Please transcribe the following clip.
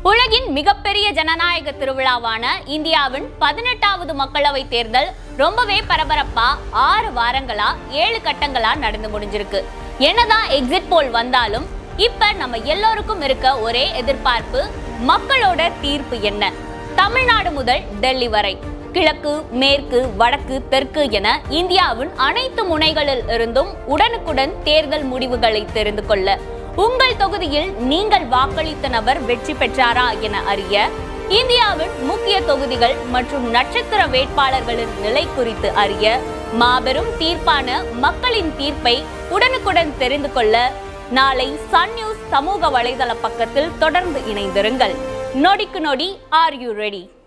உலகின் மிகப்பெரிய ஜனநாயக திருவிழாவான இந்தியாவின் பதினெட்டாவது மக்களவை தேர்தல் ரொம்பவே பரபரப்பா ஆறு வாரங்களா ஏழு கட்டங்களா நடந்து முடிஞ்சிருக்கு என்னதான் எக்ஸிட் போல் வந்தாலும் இப்ப நம்ம எல்லோருக்கும் இருக்க ஒரே எதிர்பார்ப்பு மக்களோட தீர்ப்பு என்ன தமிழ்நாடு முதல் டெல்லி வரை கிழக்கு மேற்கு வடக்கு தெற்கு என இந்தியாவின் அனைத்து முனைகளில் இருந்தும் உடனுக்குடன் தேர்தல் முடிவுகளை தெரிந்து கொள்ள உங்கள் தொகுதியில் நீங்கள் வாக்களித்த நபர் வெற்றி பெற்றாரா என அறிய இந்தியாவின் முக்கிய தொகுதிகள் மற்றும் நட்சத்திர வேட்பாளர்களின் நிலை குறித்து அறிய மாபெரும் தீர்ப்பான மக்களின் தீர்ப்பை உடனுக்குடன் தெரிந்து கொள்ள நாளை சன் நியூஸ் சமூக வலைதள பக்கத்தில் தொடர்ந்து இணைந்திருங்கள் நொடிக்கு நொடி ஆர் யூ ரெடி